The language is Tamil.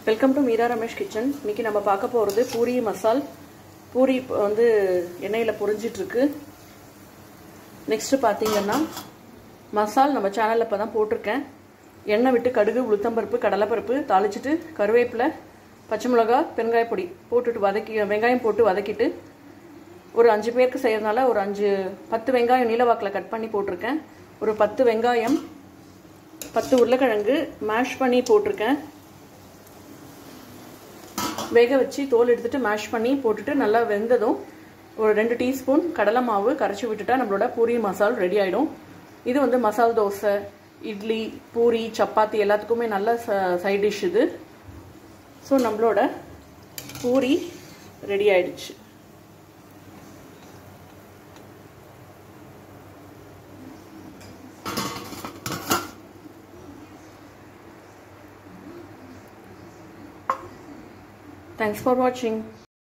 Welcome to Meera Ramesh kitchen இன்னைக்கு நம்ம பார்க்க போகிறது பூரி மசால் பூரி இப்ப வந்து எண்ணெயில் பொரிஞ்சிட்ருக்கு நெக்ஸ்ட்டு பார்த்தீங்கன்னா மசால் நம்ம சேனலில் இப்போ தான் போட்டிருக்கேன் எண்ணெய் விட்டு கடுகு உளுத்தம்பருப்பு கடலைப்பருப்பு தாளிச்சிட்டு கருவேப்பிலை பச்சை மிளகா பெருங்காய பொடி போட்டுட்டு வதக்கி வெங்காயம் போட்டு வதக்கிட்டு ஒரு அஞ்சு பேருக்கு செய்கிறதுனால ஒரு அஞ்சு பத்து வெங்காயம் நீலவாக்கில் கட் பண்ணி போட்டிருக்கேன் ஒரு பத்து வெங்காயம் பத்து உருளைக்கிழங்கு மேஷ் பண்ணி போட்டிருக்கேன் வேக வச்சு தோல் எடுத்துட்டு மேஷ் பண்ணி போட்டுட்டு நல்லா வெந்ததும் ஒரு ரெண்டு டீஸ்பூன் கடலை மாவு கரைச்சி விட்டுட்டா நம்மளோட பூரி மசால் ரெடி ஆகிடும் இது வந்து மசால் தோசை இட்லி பூரி சப்பாத்தி எல்லாத்துக்குமே நல்ல சைட் டிஷ் இது ஸோ நம்மளோட பூரி ரெடி ஆயிடுச்சு Thanks for watching.